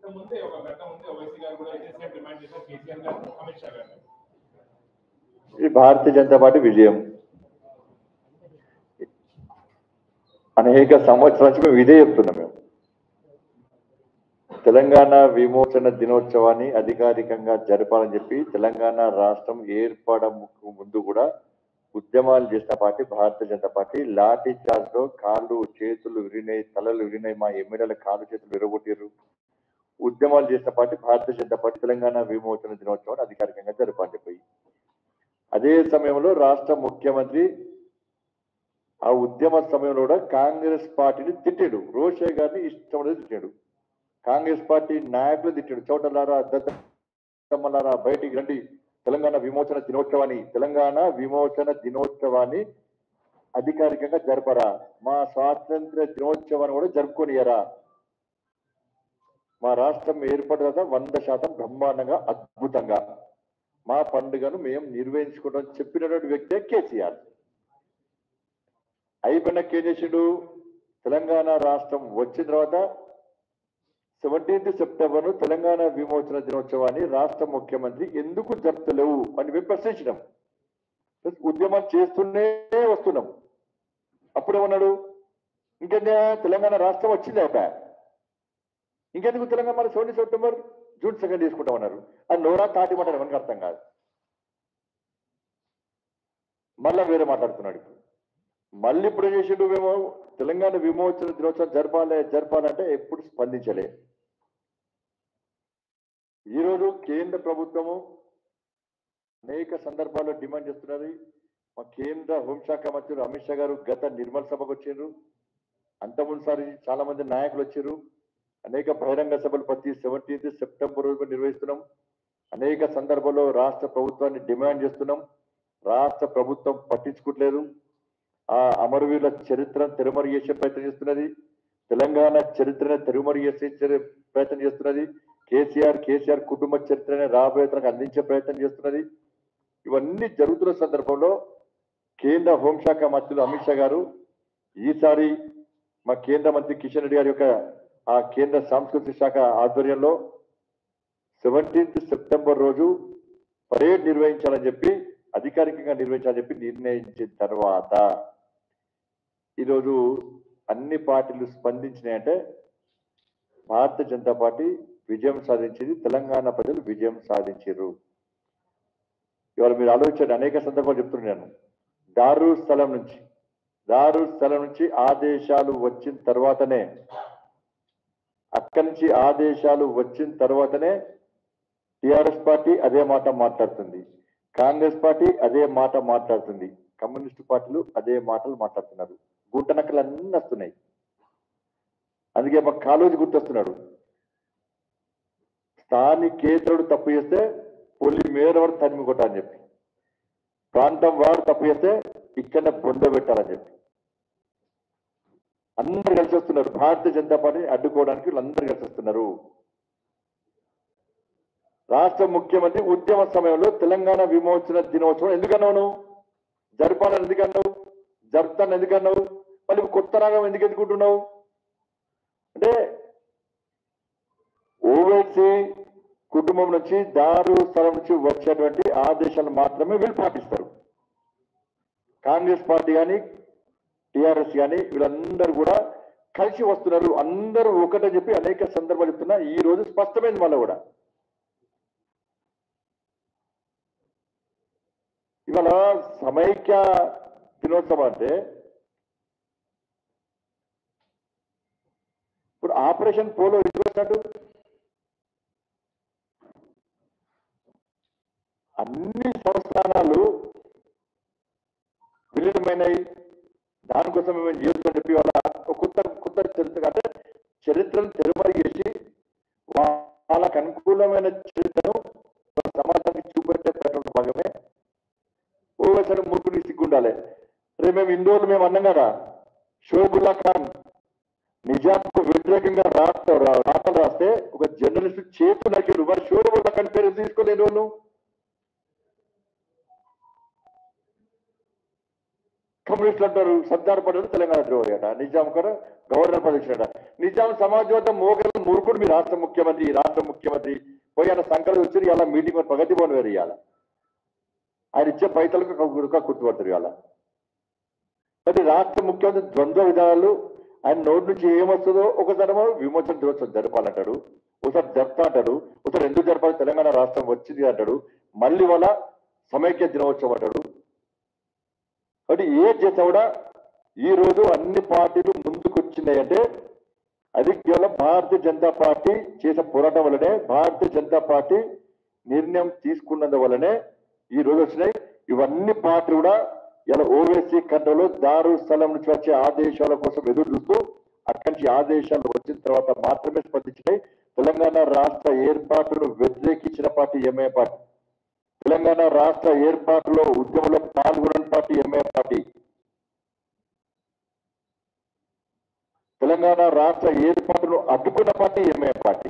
ముందే ఒక గంట ముందే ఓవైసీ గారు కూడా ఇదే సేమ్ డిమాండ్ చేశారు కేసీఆర్ గారు అమిత్ షా గారు ఇది భారతీయ జనతా పార్టీ విజయం అనేక సంవత్సరాల నుంచి మేము ఇదే చెప్తున్నాం మేము తెలంగాణ విమోచన దినోత్సవాన్ని అధికారికంగా జరపాలని చెప్పి తెలంగాణ రాష్ట్రం ఏర్పడముకు ముందు కూడా ఉద్యమాలు చేసిన party Bharatiya Janata Party lathi charge లో కాళ్ళు చేతులు విరినాయి తలలు విరినాయి మా ఎమ్మెల్యేల కాళ్ళు చేతులు విరగొట్టారు ఉద్యమాలు చేసిన పార్టీ భారతీయ జనతా పార్టీ తెలంగాణ విమోచన దినోత్సవాన్ని అధికారికంగా జరపాలని చెప్పి అదే సమయంలో రాష్ట్ర ముఖ్యమంత్రి ఆ ఉద్యమ సమయంలో కూడా కాంగ్రెస్ పార్టీని తిట్టాడు రోషే గారిని ఇష్టం అనేది తిట్టాడు కాంగ్రెస్ పార్టీ నాయకులు తిట్టాడు చోటలారా దద్దమ్మలారా బయటికి రండి తెలంగాణ విమోచన దినోత్సవాన్ని తెలంగాణ విమోచన దినోత్సవాన్ని అధికారికంగా జరపరా మా స్వాతంత్ర దినోత్సవాన్ని కూడా జరుపుకొనియరా మా రాష్ట్రం ఏర్పడిన వంద శాతం బ్రహ్మాండంగా అద్భుతంగా మా పండుగను మేము నిర్వహించుకుంటాం చెప్పినటువంటి వ్యక్తే కేసీఆర్ అయిపోయినాక ఏం చేసిండు తెలంగాణ రాష్ట్రం వచ్చిన తర్వాత సెవెంటీన్త్ సెప్టెంబర్ తెలంగాణ విమోచన దినోత్సవాన్ని రాష్ట్ర ముఖ్యమంత్రి ఎందుకు జరుపుతలేవు అని మేము ప్రశ్నించినాం ఉద్యమం చేస్తూనే వస్తున్నాం అప్పుడు ఏమన్నాడు ఇంకెందే తెలంగాణ రాష్ట్రం వచ్చింది అయిపోయా ఇంకెందుకు తెలంగాణ మన సెవెంటీ సెప్టెంబర్ జూన్ సెకండ్ తీసుకుంటామన్నారు అది నోరా తాటి మాట మనకు అర్థం కాదు మళ్ళా వేరే మాట్లాడుతున్నాడు ఇప్పుడు మళ్ళీ ఇప్పుడు ఏం చేసిండు మేము తెలంగాణ విమోచన దినోత్సవం జరపాలి జరపాలంటే ఎప్పుడు స్పందించలే ఈరోజు కేంద్ర ప్రభుత్వము అనేక సందర్భాల్లో డిమాండ్ చేస్తున్నది మా కేంద్ర హోంశాఖ మంత్రులు అమిత్ షా గారు గత నిర్మల్ సభకు వచ్చారు అంతకుముందుసారి చాలా మంది నాయకులు వచ్చారు అనేక బహిరంగ సభలు ప్రతి సెవెంటీన్త్ సెప్టెంబర్ రోజు నిర్వహిస్తున్నాం అనేక సందర్భాల్లో రాష్ట్ర ప్రభుత్వాన్ని డిమాండ్ చేస్తున్నాం రాష్ట్ర ప్రభుత్వం పట్టించుకోవట్లేదు ఆ అమరవీరుల చరిత్రను తెరుమరు చేసే ప్రయత్నం చేస్తున్నది తెలంగాణ చరిత్రను తెరుమరు చేసే చరి- ప్రయత్నం చేస్తున్నది కేసీఆర్ కేసీఆర్ కుటుంబ చరిత్రని రాబోయే తనకు అందించే ప్రయత్నం చేస్తున్నది ఇవన్నీ జరుగుతున్న సందర్భంలో కేంద్ర హోంశాఖ మంత్రులు అమిత్ షా గారు ఈసారి మా కేంద్ర మంత్రి కిషన్ రెడ్డి గారి యొక్క ఆ కేంద్ర సాంస్కృతిక శాఖ ఆధ్వర్యంలో సెవెంటీన్త్ సెప్టెంబర్ రోజు పరేడ్ నిర్వహించాలని చెప్పి అధికారికంగా నిర్వహించాలని చెప్పి నిర్ణయించిన తర్వాత ఈరోజు అన్ని పార్టీలు స్పందించినాయంటే భారతీయ జనతా పార్టీ విజయం సాధించింది తెలంగాణ ప్రజలు విజయం సాధించారు ఇవాళ మీరు ఆలోచించండి అనేక సందర్భాలు చెప్తున్నాను దారు స్థలం నుంచి దారు స్థలం నుంచి ఆదేశాలు వచ్చిన తర్వాతనే అక్కడి నుంచి ఆదేశాలు వచ్చిన తర్వాతనే టిఆర్ఎస్ పార్టీ అదే మాట మాట్లాడుతుంది కాంగ్రెస్ పార్టీ అదే మాట మాట్లాడుతుంది కమ్యూనిస్ట్ పార్టీలు అదే మాటలు మాట్లాడుతున్నారు గుంటనక్కలు అన్నీ వస్తున్నాయి అందుకే మా కాలోజీ గుర్తొస్తున్నాడు స్థానికేతరుడు తప్పు చేస్తే పొలి మేరవాడు తరిమి కొట్టాలని చెప్పి ప్రాంతం వాడు తప్పు చేస్తే ఇక్కడ బొంద పెట్టాలని చెప్పి అందరు కలిసి వస్తున్నారు భారతీయ జనతా పార్టీని అడ్డుకోవడానికి వీళ్ళందరూ కలిసి వస్తున్నారు రాష్ట్ర ముఖ్యమంత్రి ఉద్యమ సమయంలో తెలంగాణ విమోచన దినోత్సవం ఎందుకన్నావు నువ్వు జరపాలని ఎందుకన్నావు జరుపుతాను ఎందుకన్నావు మళ్ళీ కొత్త రాగం ఎందుకు ఎందుకుంటున్నావు అంటే ఓవైసీ కుటుంబం నుంచి దారు స్థలం నుంచి వచ్చేటువంటి ఆదేశాలు మాత్రమే వీళ్ళు పాటిస్తారు కాంగ్రెస్ పార్టీ కానీ టిఆర్ఎస్ కానీ వీళ్ళందరూ కూడా కలిసి వస్తున్నారు అందరూ ఒకటే చెప్పి అనేక సందర్భాలు చెప్తున్నా ఈ రోజు స్పష్టమైంది మళ్ళీ కూడా ఇవాళ సమైక్య దినోత్సవం అంటే ఇప్పుడు ఆపరేషన్ పోలో ఎందుకు వచ్చినట్టు అన్ని సంస్థానాలు విలీనమైనవి దానికోసం మేము జీవితం చెప్పి వాళ్ళ ఒక కొత్త కొత్త చరిత్ర అంటే చరిత్రను తెరుమరి చేసి వా- వాళ్ళకు అనుకూలమైన చరిత్రను మన సమాజానికి చూపెట్టే ప్రయత్నంలో భాగమే ఓవేసరి మూర్ఖుని సిగ్గుండాలి రేపు మేము ఇన్ని రోజులు మేము అన్నాం కదా షోబుల్లా ఖాన్ నిజాంకు వ్యతిరేకంగా రాత రాతలు రాస్తే ఒక జర్నలిస్ట్ చేతులు నరికాడు మరి షోబుల్లా ఖాన్ పేరు ఎందుకు తీసుకోలేని వాళ్ళు కమ్యూనిస్టులు అంటారు సర్దార్ పటేల్ తెలంగాణ ద్రోహి అట నిజాం కూడా గవర్నర్ పదవి నిజాం సమాజవాదం మోగలు మూర్ఖుడు మీ రాష్ట్ర ముఖ్యమంత్రి ఈ రాష్ట్ర ముఖ్యమంత్రి పోయి ఆయన సంకలం వచ్చి ఇలా మీటింగ్ ప్రగతి భవన్ వేరు ఇవ్వాలి ఆయన ఇచ్చే పైసలకు ఒక గురుక కుట్టుపడతారు ఇవాళ మరి రాష్ట్ర ముఖ్యమంత్రి ద్వంద్వ విధానాలు ఆయన నోటి నుంచి ఏమొస్తుందో ఒకసారి ఏమో విమోచన దినోత్సవం జరపాలంటాడు ఒకసారి జరుపుతా అంటాడు ఒకసారి ఎందుకు జరపాలి తెలంగాణ రాష్ట్రం వచ్చింది అంటాడు మళ్ళీ వాళ్ళ సమైక్య దినోత్సవం అంటాడు కాబట్టి ఏ చేసా కూడా ఈ రోజు అన్ని పార్టీలు ముందుకు వచ్చినాయి అంటే అది కేవలం భారతీయ జనతా పార్టీ చేసే పోరాటం వల్లనే భారతీయ జనతా పార్టీ నిర్ణయం తీసుకున్నందు వల్లనే ఈ రోజు వచ్చినాయి ఇవన్నీ పార్టీలు కూడా ఇలా ఓవేసీ కంట్రోల్ దారు స్థలం నుంచి వచ్చే ఆదేశాల కోసం ఎదురు చూస్తూ అక్కడి నుంచి ఆదేశాలు వచ్చిన తర్వాత మాత్రమే స్పందించినాయి తెలంగాణ రాష్ట్ర ఏర్పాటును వ్యతిరేకించిన పార్టీ ఎంఏ పార్టీ తెలంగాణ రాష్ట్ర ఏర్పాటులో ఉద్యమంలో పాల్గొనని పార్టీ ఎంఏ పార్టీ తెలంగాణ రాష్ట్ర ఏర్పాటును అడ్డుకున్న పార్టీ ఎంఏ పార్టీ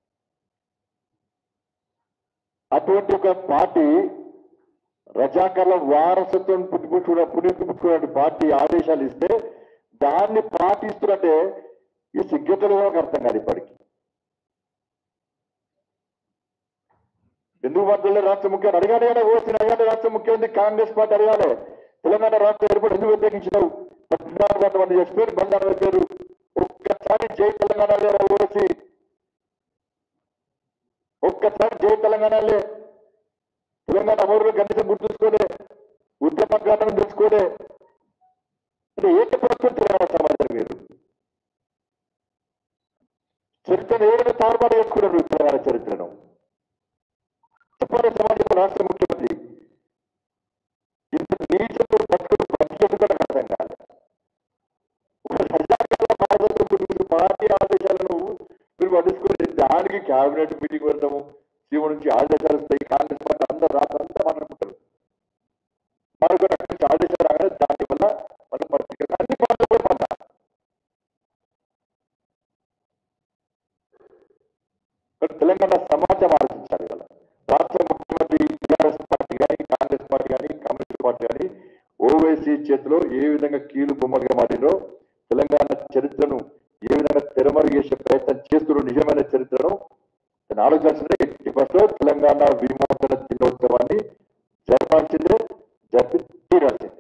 అటువంటి ఒక పార్టీ రజాకర్ల వారసత్వం పుట్టిపుచ్చుకున్న పుట్టిపుచ్చుకున్న పార్టీ ఆదేశాలు ఇస్తే దాన్ని పాటిస్తున్నట్టే ఈ సిగ్గెట్టలు నాకు అర్థం కాదు ఇప్పటికి ఎందుకు మాట్లాడలే రాష్ట్ర ముఖ్యమంత్రి అడగాలి కదా ఓసిన అడగాలి రాష్ట్ర ముఖ్యమంత్రి కాంగ్రెస్ పార్టీ అడగాలి తెలంగాణ రాష్ట్ర ఏర్పాటు ఎందుకు వ్యతిరేకించినావు పద్నాలుగు వందల మంది చెప్పారు బంధాలు పెట్టారు ఒక్కసారి జై తెలంగాణ ఓసి ఒక్కసారి జై తెలంగాణలే తెలంగాణ అమరులు కనీసం గుర్తుంచుకోలే ఉద్యమ ఘటన తెలుసుకోలే అంటే ఏంటి ప్రస్తుతం తెలంగాణ సమాజం మీరు చరిత్రను ఏదైనా తారుమారు చేసుకున్నారు మీరు తెలంగాణ చరిత్రను చెప్పాలి సమాజంలో రాష్ట్ర ముఖ్యమంత్రి ఇంత నీచపు బతుకులు బతికేది కూడా నాకు అర్థం కాదు ఒక సజాకాల బాధ్యత మీరు పార్టీ ఆదేశాలను మీరు పట్టించుకుని దానికి కేబినెట్ మీటింగ్ పెడతాము సీఎం నుంచి ఆదేశాలు వస్తాయి కాంగ్రెస్ పార్టీ అందరూ రాత్రి అంతా మాట్లాడుకుంటారు మనకు అక్కడి నుంచి ఆదేశాలు రాగానే దాని వల్ల మన పత్రికలు అన్ని పార్టీలు కూడా పంట తెలంగాణ సమాజం ఆలోచించాలి ఇవాళ రాష్ట్ర ముఖ్యమంత్రి టీఆర్ఎస్ పార్టీ కానీ కాంగ్రెస్ పార్టీ కానీ కమ్యూనిస్ట్ పార్టీ కానీ ఓవైసీ చేతిలో ఏ విధంగా కీలు బొమ్మలుగా మారినో తెలంగాణ చరిత్రను ఏ విధంగా తెరమరుగు చేసే ప్రయత్నం చేస్తున్న నిజమైన చరిత్రను నేను ఆలోచించాల్సిందే ఎట్టి బస్సులో తెలంగాణ విమోచన దినోత్సవాన్ని జరపాల్సిందే జరిపి తీరాల్సిందే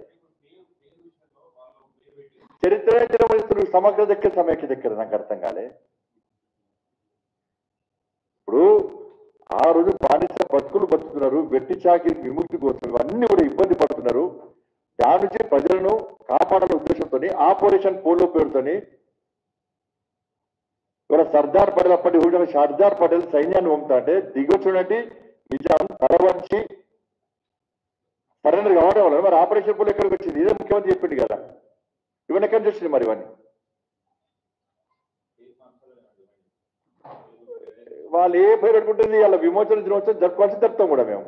చరిత్ర తిరమరుస్తున్న సమగ్ర దగ్గర సమైక్య దగ్గర నాకు అర్థం కాలే ఇప్పుడు ఆ రోజు బానిస బతుకులు బతుకుతున్నారు వెట్టి చాకిరి విముక్తి కోసం ఇవన్నీ కూడా ఇబ్బంది పడుతున్నారు దాని నుంచి ప్రజలను కాపాడాలనే ఉద్దేశంతో ఆపరేషన్ పోలో పేరుతోని ఇవాళ సర్దార్ పటేల్ అప్పటి ఊళ్ళో సర్దార్ పటేల్ సైన్యాన్ని పంపుతా అంటే దిగొచ్చినట్టు నిజాం తల వంచి సరెండర్ కావడం వల్ల మరి ఆపరేషన్ పోలో ఎక్కడికి వచ్చింది ఇదే ముఖ్యమంత్రి చెప్పింది కదా ఇవన్నీ ఎక్కడి నుంచి వచ్చింది మరి ఇవన్నీ వాళ్ళు ఏ పేరు పెట్టుకుంటుంది వాళ్ళ విమోచన దినోత్సవం జరపాల్సి జరుపుతాం కూడా మేము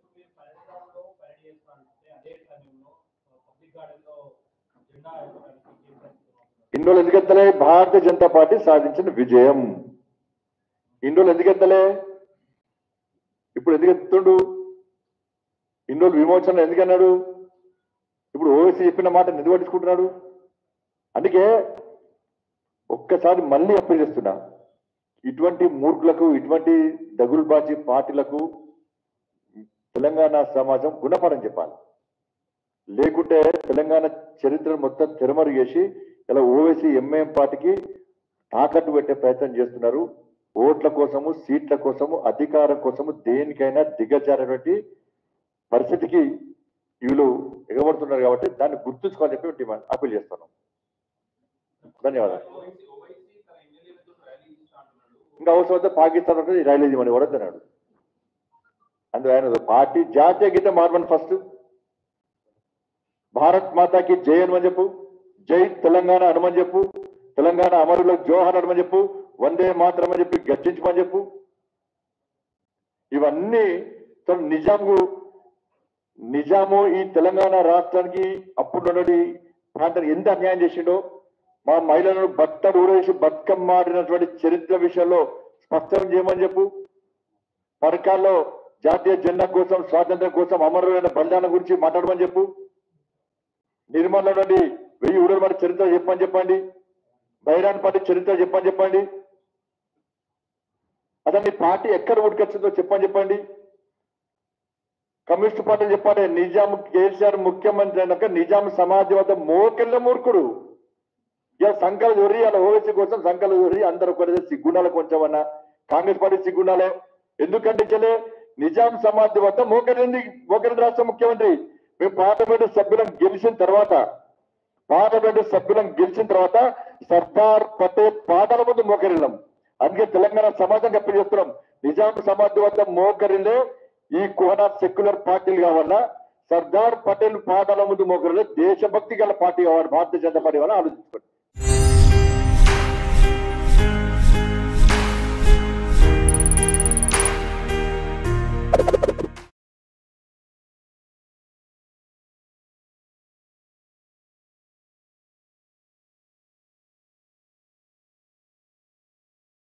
ఇన్ని రోజులు ఎందుకెత్తలే భారతీయ జనతా పార్టీ సాధించిన విజయం ఇన్ని రోజులు ఎందుకెత్తలే ఇప్పుడు ఎందుకు ఎత్తుతుండు ఇన్ని రోజులు విమోచన ఎందుకన్నాడు ఇప్పుడు ఓవైసీ చెప్పిన మాట ఎందుకు పట్టించుకుంటున్నాడు అందుకే ఒక్కసారి మళ్ళీ అప్పీల్ చేస్తున్నా ఇటువంటి మూర్ఖులకు ఇటువంటి దగులుబాజీ పార్టీలకు తెలంగాణ సమాజం గుణపడని చెప్పాలి లేకుంటే తెలంగాణ చరిత్ర మొత్తం తెరమరు చేసి ఇలా ఓవైసీ ఎంఐఎం పార్టీకి తాకట్టు పెట్టే ప్రయత్నం చేస్తున్నారు ఓట్ల కోసము సీట్ల కోసము అధికారం కోసము దేనికైనా దిగజారేటువంటి పరిస్థితికి వీళ్ళు ఎగబడుతున్నారు కాబట్టి దాన్ని గుర్తుంచుకోవాలని చెప్పి డిమాండ్ అప్పీల్ చేస్తున్నాం ధన్యవాదాలు ఇంకా అవసరం అయితే పాకిస్తాన్ ఉంటుంది రైలు ఇవ్వమని కూడా తిన్నాడు అందులో ఆయన పార్టీ జాతీయ గీతం మార్మని ఫస్ట్ భారత్ మాతాకి జై అనమని చెప్పు జై తెలంగాణ అనమని చెప్పు తెలంగాణ అమరులకు జోహర్ అనమని చెప్పు వందే మాత్రం అని చెప్పి గర్జించమని చెప్పు ఇవన్నీ తను నిజాము నిజాము ఈ తెలంగాణ రాష్ట్రానికి అప్పుడు ఉన్నటువంటి ప్రాంతానికి ఎంత అన్యాయం చేసిండో మా మహిళలను బట్టలు ఊరేసి బతుకమ్మ ఆడినటువంటి చరిత్ర విషయంలో స్పష్టం చేయమని చెప్పు పథకాల్లో జాతీయ జెండా కోసం స్వాతంత్రం కోసం అమరులైన బలిదానం గురించి మాట్లాడమని చెప్పు నిర్మల నుండి వెయ్యి ఊడల మరి చరిత్ర చెప్పని చెప్పండి బైరాన్ పార్టీ చరిత్ర చెప్పని చెప్పండి అసలు మీ పార్టీ ఎక్కడ ఉడికొచ్చిందో చెప్పని చెప్పండి కమ్యూనిస్ట్ పార్టీలు చెప్పాలి నిజాం కేసీఆర్ ముఖ్యమంత్రి అయినాక నిజాం సమాజం వద్ద మోకెళ్ళ మూర్ఖుడు ఇక సంకల దొరి అలా ఓవైసీ కోసం సంకల దొరి అందరూ ఒకరి సిగ్గుండాలి కొంచెం అన్న కాంగ్రెస్ పార్టీ సిగ్గుండాలే ఎందుకంటే చెలే నిజాం సమాజం వద్ద మోకరింది మోకరింది రాష్ట్ర ముఖ్యమంత్రి మేము పార్లమెంటు సభ్యులను గెలిచిన తర్వాత పార్లమెంటు సభ్యులను గెలిచిన తర్వాత సర్దార్ పటేల్ పాదాల ముందు మోకరిల్లాం అందుకే తెలంగాణ సమాజం కప్పి చేస్తున్నాం నిజాం సమాజం వద్ద మోకరిల్లే ఈ కుహనా సెక్యులర్ పార్టీలు కావాలన్నా సర్దార్ పటేల్ పాదాల ముందు మోకరిల్లే దేశభక్తి గల పార్టీ కావాలి భారతీయ జనతా పార్టీ కావాలని ఆలోచించుకోండి